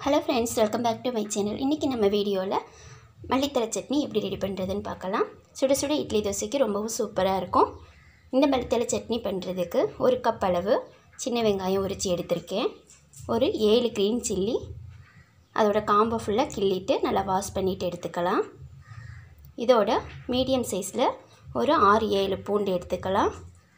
hello friends welcome back to my channel இன்றைக்கி நம்ம வீடியோவில் மல்லித்தலை சட்னி எப்படி ரெடி பண்ணுறதுன்னு பார்க்கலாம் சுட சுட இட்லி தோசைக்கு ரொம்பவும் சூப்பராக இருக்கும் இந்த மல்லித்தலை சட்னி பண்ணுறதுக்கு ஒரு கப் அளவு சின்ன வெங்காயம் உரித்து எடுத்திருக்கேன் ஒரு ஏழு க்ரீன் சில்லி அதோட காம்பை ஃபுல்லாக கிள்ளிட்டு நல்லா வாஷ் பண்ணிவிட்டு எடுத்துக்கலாம் இதோட மீடியம் சைஸில் ஒரு ஆறு ஏழு பூண்டு எடுத்துக்கலாம்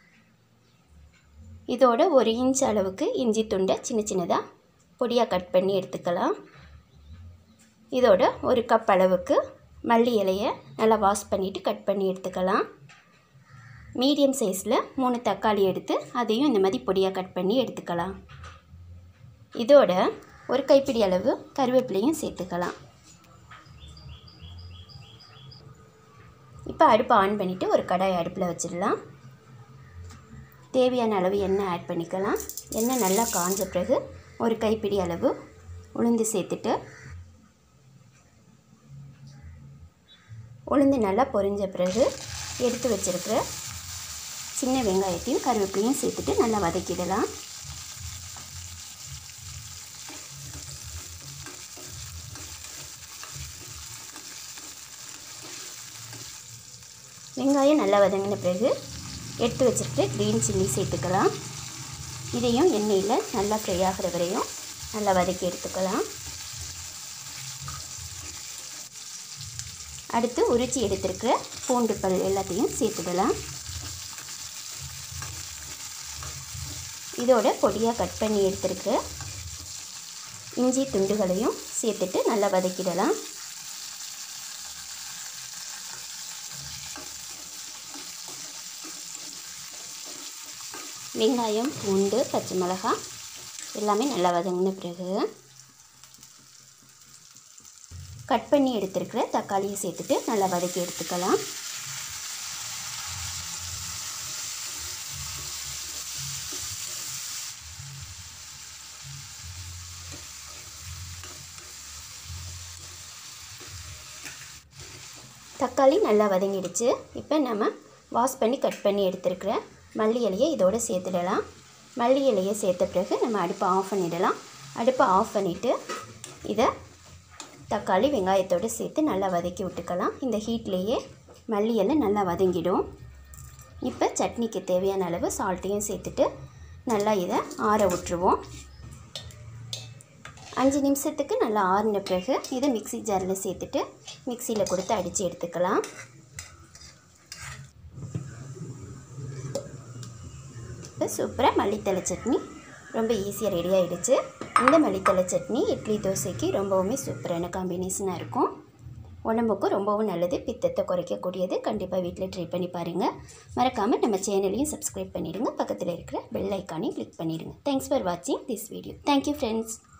இதோட ஒரு இன்ச் அளவுக்கு இஞ்சி துண்டை சின்ன சின்னதாக பொடியாக கட் பண்ணி எடுத்துக்கலாம் இதோட ஒரு கப் அளவுக்கு மல்லி இலையை நல்லா வாஷ் பண்ணிவிட்டு கட் பண்ணி எடுத்துக்கலாம் மீடியம் சைஸில் மூணு தக்காளி எடுத்து அதையும் இந்த மாதிரி பொடியாக கட் பண்ணி எடுத்துக்கலாம் இதோட ஒரு கைப்பிடி அளவு கருவேப்பிலையும் சேர்த்துக்கலாம் இப்போ அடுப்பை ஆன் பண்ணிவிட்டு ஒரு கடாய் அடுப்பில் வச்சிடலாம் தேவையான அளவு எண்ணெய் ஆட் பண்ணிக்கலாம் எண்ணெய் நல்லா காஞ்ச பிறகு ஒரு கைப்பிடி அளவு உளுந்து சேர்த்துட்டு உளுந்து நல்லா பொரிஞ்ச பிறகு எடுத்து வச்சுருக்கிற சின்ன வெங்காயத்தையும் கருவேப்பிலையும் சேர்த்துட்டு நல்லா வதக்கிடலாம் வெங்காயம் நல்லா வதங்கின பிறகு எடுத்து வச்சுருக்கிற க்ரீன் சில்லி சேர்த்துக்கலாம் இதையும் எண்ணெயில் நல்லா ஃப்ரை ஆகிற வரையும் நல்லா வதக்கி எடுத்துக்கலாம் அடுத்து உரிச்சி எடுத்துருக்கிற பூண்டு பல் எல்லாத்தையும் சேர்த்துடலாம் இதோட பொடியாக கட் பண்ணி எடுத்துருக்கிற இஞ்சி துண்டுகளையும் சேர்த்துட்டு நல்லா வதக்கிடலாம் வெங்காயம் பூண்டு பச்சை மிளகாய் எல்லாமே நல்லா வதங்கின பிறகு கட் பண்ணி எடுத்துருக்கிற தக்காளியை சேர்த்துட்டு நல்லா வதக்கி எடுத்துக்கலாம் தக்காளி நல்லா வதங்கிடுச்சு இப்போ நம்ம வாஷ் பண்ணி கட் பண்ணி எடுத்துருக்கிற மல்லி இலையை இதோடு சேர்த்துடலாம் மல்லி இலையை சேர்த்த பிறகு நம்ம அடுப்பை ஆஃப் பண்ணிடலாம் அடுப்பை ஆஃப் பண்ணிவிட்டு இதை தக்காளி வெங்காயத்தோடு சேர்த்து நல்லா வதக்கி விட்டுக்கலாம் இந்த ஹீட்லேயே மல்லி இலை நல்லா வதங்கிடும் இப்போ சட்னிக்கு தேவையான அளவு சால்ட்டையும் சேர்த்துட்டு நல்லா இதை ஆற விட்டுருவோம் அஞ்சு நிமிஷத்துக்கு நல்லா ஆறின பிறகு இதை மிக்சி ஜாரில் சேர்த்துட்டு மிக்சியில் கொடுத்து அடித்து எடுத்துக்கலாம் இப்போ சூப்பராக மல்லித்தலை சட்னி ரொம்ப ஈஸியாக ரெடி ஆகிடுச்சு இந்த மல்லித்தலை சட்னி இட்லி தோசைக்கு ரொம்பவுமே சூப்பரான காம்பினேஷனாக இருக்கும் உடம்புக்கும் ரொம்பவும் நல்லது பித்தத்தை குறைக்கக்கூடியது கண்டிப்பாக வீட்டில் ட்ரை பண்ணி பாருங்கள் மறக்காமல் நம்ம சேனலையும் சப்ஸ்கிரைப் பண்ணிவிடுங்க பக்கத்தில் இருக்கிற பெல் ஐக்கானையும் கிளிக் பண்ணிவிடுங்க தேங்க்ஸ் ஃபார் வாட்சிங் திஸ் வீடியோ தேங்க்யூ ஃப்ரெண்ட்ஸ்